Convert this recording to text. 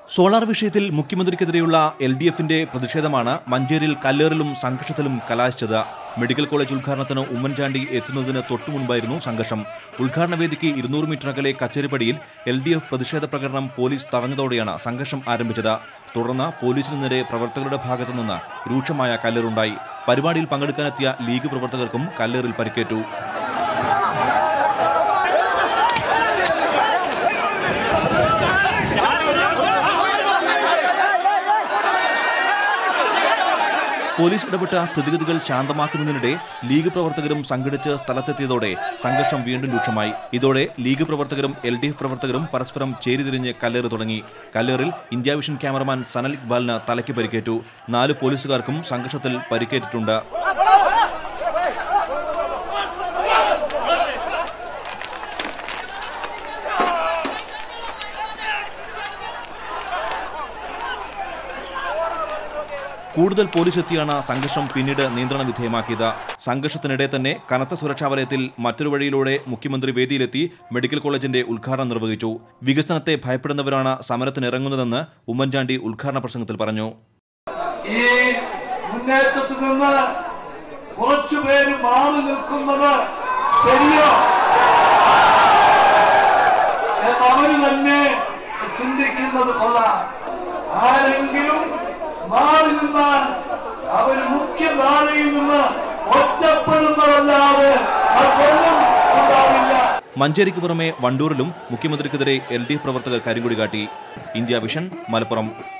solar വിഷയത്തിൽ മുഖ്യമന്ത്രിക്കെതിരെയുള്ള L D എഫിന്റെ പ്രതിഷേധമാണ് മഞ്ചേരിയിൽ കല്ലേറിലും സംഘർഷത്തിലും കലാശിച്ചത് മെഡിക്കൽ കോളേജ് ഉദ്ഘാടനത്തിന് ഉമ്മൻചാണ്ടി എത്തുന്നതിന് തൊട്ടു മുൻപായിരുന്നു സംഘർഷം ഉദ്ഘാടന വേദിക്ക് ഇരുന്നൂറ് മീറ്റർ അകലെ കച്ചേരിപ്പടിയിൽ എൽ ഡി എഫ് പ്രതിഷേധ പ്രകടനം പോലീസ് തടഞ്ഞതോടെയാണ് സംഘർഷം ആരംഭിച്ചത് തുടർന്ന് പോലീസിന് നേരെ പ്രവർത്തകരുടെ ഭാഗത്തുനിന്ന് രൂക്ഷമായ കല്ലേറുണ്ടായി പരിപാടിയിൽ പങ്കെടുക്കാനെത്തിയ ലീഗ് പ്രവർത്തകർക്കും കല്ലേറിൽ പരിക്കേറ്റു പോലീസ് ഇടപെട്ട സ്ഥിതിഗതികൾ ശാന്തമാക്കുന്നതിനിടെ ലീഗ് പ്രവർത്തകരും സംഘടിച്ച് സ്ഥലത്തെത്തിയതോടെ സംഘർഷം വീണ്ടും രൂക്ഷമായി ഇതോടെ ലീഗ് പ്രവർത്തകരും എൽ ഡി എഫ് പ്രവർത്തകരും പരസ്പരം ചേരിതിരിഞ്ഞ് കല്ലേറ് തുടങ്ങി കല്ലേറിൽ ഇന്ത്യ വിഷൻ ക്യാമറമാൻ സനൽ ഇക്ബാലിന് തലയ്ക്ക് പരിക്കേറ്റു നാല് പോലീസുകാർക്കും സംഘർഷത്തിൽ പരിക്കേറ്റിട്ടുണ്ട് കൂടുതൽ പോലീസ് എത്തിയാണ് സംഘർഷം പിന്നീട് നിയന്ത്രണ വിധേയമാക്കിയത് സംഘർഷത്തിനിടെ തന്നെ കനത്ത സുരക്ഷാ വലയത്തിൽ മറ്റൊരു വഴിയിലൂടെ മുഖ്യമന്ത്രി വേദിയിലെത്തി മെഡിക്കൽ കോളേജിന്റെ ഉദ്ഘാടനം നിർവഹിച്ചു വികസനത്തെ ഭയപ്പെടുന്നവരാണ് സമരത്തിനിറങ്ങുന്നതെന്ന് ഉമ്മൻചാണ്ടി ഉദ്ഘാടന പ്രസംഗത്തിൽ പറഞ്ഞു ഈ മുന്നേറ്റത്തിൽ നിന്ന് കുറച്ചുപേര് മാറി നിൽക്കുന്നത് ശരിയോ എന്നവര് തന്നെ ചിന്തിക്കുന്നത് കൊള്ളാം ആരെങ്കിലും മാറി നിന്നാൽ അവര് മുഖ്യധാരയിൽ നിന്ന് ഒറ്റപ്പെടുന്നതല്ലാതെ അതൊന്നും ഉണ്ടാവില്ല മഞ്ചേരിക്ക് പുറമെ വണ്ടൂരിലും മുഖ്യമന്ത്രിക്കെതിരെ എൽ ഡി എഫ് പ്രവർത്തകർ കരിങ്കൊടി കാട്ടി ഇന്ത്യ വിഷൻ മലപ്പുറം